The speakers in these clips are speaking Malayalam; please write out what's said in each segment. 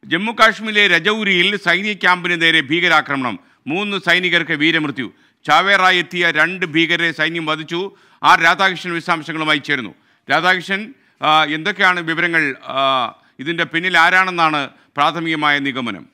ജമ്മു കാശ്മീരിലെ രജൌരിയിൽ സൈനിക ക്യാമ്പിന് നേരെ ഭീകരാക്രമണം മൂന്ന് സൈനികർക്ക് വീരമൃത്യു ചാവേറായി എത്തിയ രണ്ട് ഭീകരരെ സൈന്യം വധിച്ചു ആർ രാധാകൃഷ്ണൻ വിശദാംശങ്ങളുമായി ചേരുന്നു രാധാകൃഷ്ണൻ ആ, എന്തൊക്കെയാണ് വിവരങ്ങൾ ആ, ഇതിൻ്റെ പിന്നിൽ ആരാണെന്നാണ് പ്രാഥമികമായ നിഗമനം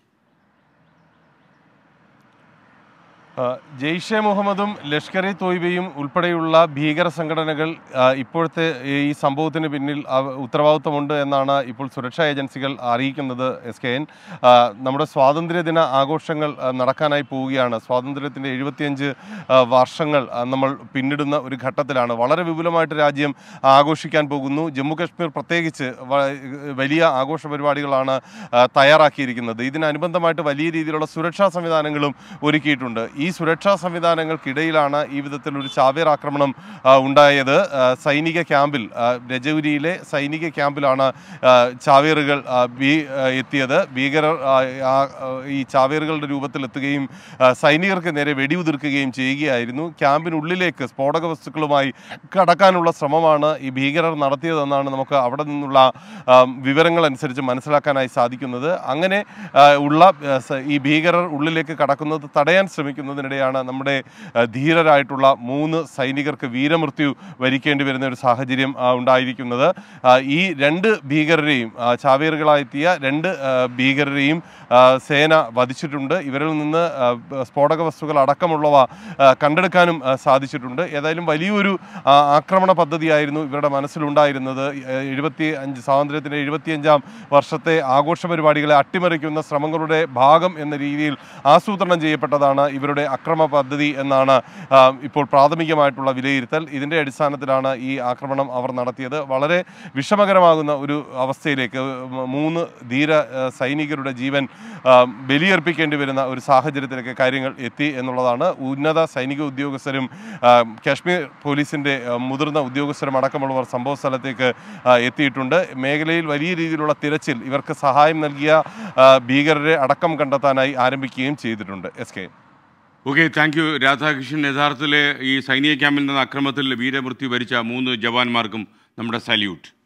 ആ, ജെയ്ഷെ മുഹമ്മദും ലഷ്കർ ഇ തോയ്ബയും ഉൾപ്പെടെയുള്ള ഭീകര സംഘടനകൾ ആ, ഇപ്പോഴത്തെ ഈ സംഭവത്തിന് പിന്നിൽ ആ, ഉത്തരവാദിത്വമുണ്ട് എന്നാണ് ഇപ്പോൾ സുരക്ഷാ ഏജൻസികൾ അറിയിക്കുന്നത് എസ് കെ എൻ ആ, നമ്മുടെ സ്വാതന്ത്ര്യദിന ആഘോഷങ്ങൾ ആ, നടക്കാനായി പോവുകയാണ് സ്വാതന്ത്ര്യത്തിൻ്റെ എഴുപത്തിയഞ്ച് ആ, വർഷങ്ങൾ ആ, നമ്മൾ പിന്നിടുന്ന ഒരു ഘട്ടത്തിലാണ് വളരെ വിപുലമായിട്ട് രാജ്യം ആഘോഷിക്കാൻ പോകുന്നു ജമ്മു കാശ്മീർ പ്രത്യേകിച്ച് വ- വലിയ ആഘോഷ പരിപാടികളാണ് ആ, തയ്യാറാക്കിയിരിക്കുന്നത് ഇതിനനുബന്ധമായിട്ട് വലിയ രീതിയിലുള്ള സുരക്ഷാ സംവിധാനങ്ങളും ഒരുക്കിയിട്ടുണ്ട് ഈ സുരക്ഷാ സംവിധാനങ്ങൾക്കിടയിലാണ് ഈ വിധത്തിലൊരു ചാവേർ ആക്രമണം ആ, ഉണ്ടായത് ആ, സൈനിക ക്യാമ്പിൽ ആ, രജൌരിയിലെ സൈനിക ക്യാമ്പിലാണ് ആ, ചാവേറുകൾ ആ, ഭീ- ആ, എത്തിയത് ഭീകരർ ആ, ആ, ആ, ഈ ചാവേറുകളുടെ രൂപത്തിലെത്തുകയും ആ, സൈനികർക്ക് നേരെ വെടിയുതിർക്കുകയും ചെയ്യുകയായിരുന്നു ക്യാമ്പിനുള്ളിലേക്ക് സ്ഫോടക വസ്തുക്കളുമായി കടക്കാനുള്ള ശ്രമമാണ് ഈ ഭീകരർ നടത്തിയതെന്നാണ് നമുക്ക് അവിടെ നിന്നുള്ള ആ, വിവരങ്ങൾ അനുസരിച്ച് മനസ്സിലാക്കാനായി സാധിക്കുന്നത് അങ്ങനെ ആ, ഉള്ള ആ, സ- ഈ ഭീകരർ ഉള്ളിലേക്ക് കടക്കുന്നത് തടയാൻ ശ്രമിക്കുന്നതിനിടെയാണ് നമ്മുടെ ആ, ധീരരായിട്ടുള്ള മൂന്ന് സൈനികർക്ക് വീരമൃത്യു വരിക്കേണ്ടി വരുന്ന ഒരു സാഹചര്യം ആ, ഉണ്ടായിരിക്കുന്നത് ആ, ഈ രണ്ട് ഭീകരരെയും ആ, ചാവേറുകളായെത്തിയ രണ്ട് ആ, ഭീകരരെയും ആ, സേന വധിച്ചിട്ടുണ്ട് ഇവരിൽ നിന്ന് ആ, സ്ഫോടക വസ്തുക്കൾ അടക്കമുള്ളവ ആ, കണ്ടെടുക്കാനും ആ, സാധിച്ചിട്ടുണ്ട് ഏതായാലും വലിയൊരു ആ, ആക്രമണ പദ്ധതിയായിരുന്നു ഇവരുടെ മനസ്സിലുണ്ടായിരുന്നത് എഴുപത്തി അഞ്ച് സ്വാതന്ത്ര്യത്തിൻ്റെ എഴുപത്തിയഞ്ചാം വർഷത്തെ ആഘോഷ പരിപാടികളെ അട്ടിമറിക്കുന്ന ശ്രമങ്ങളുടെ ഭാഗം എന്ന രീതിയിൽ ആസൂത്രണം ചെയ്യപ്പെട്ടതാണ് ഇവരുടെ അക്രമ പദ്ധതി എന്നാണ് ആ, ഇപ്പോൾ പ്രാഥമികമായിട്ടുള്ള വിലയിരുത്തൽ ഇതിൻ്റെ അടിസ്ഥാനത്തിലാണ് ഈ ആക്രമണം അവർ നടത്തിയത് വളരെ വിഷമകരമാകുന്ന ഒരു അവസ്ഥയിലേക്ക് മ- മൂന്ന് ധീര ആ, സൈനികരുടെ ജീവൻ ആ, ബലിയർപ്പിക്കേണ്ടി വരുന്ന ഒരു സാഹചര്യത്തിലേക്ക് കാര്യങ്ങൾ എത്തി എന്നുള്ളതാണ് ഉന്നത സൈനിക ഉദ്യോഗസ്ഥരും ആ, കാശ്മീർ പോലീസിൻ്റെ ആ, മുതിർന്ന ഉദ്യോഗസ്ഥരും അടക്കമുള്ളവർ സംഭവ സ്ഥലത്തേക്ക് ആ, എത്തിയിട്ടുണ്ട് മേഖലയിൽ വലിയ രീതിയിലുള്ള തിരച്ചിൽ ഇവർക്ക് സഹായം നൽകിയ ആ, ഭീകരരെ അടക്കം കണ്ടെത്താനായി ആരംഭിക്കുകയും ചെയ്തിട്ടുണ്ട് S K okay thank you Radhakrishnan യഥാർത്ഥത്തിൽ ഈ സൈനിക ക്യാമ്പിൽ നിന്ന് അക്രമത്തിൽ വീരമൃത്യു വരിച്ച മൂന്ന് ജവാന്മാർക്കും നമ്മുടെ സല്യൂട്ട്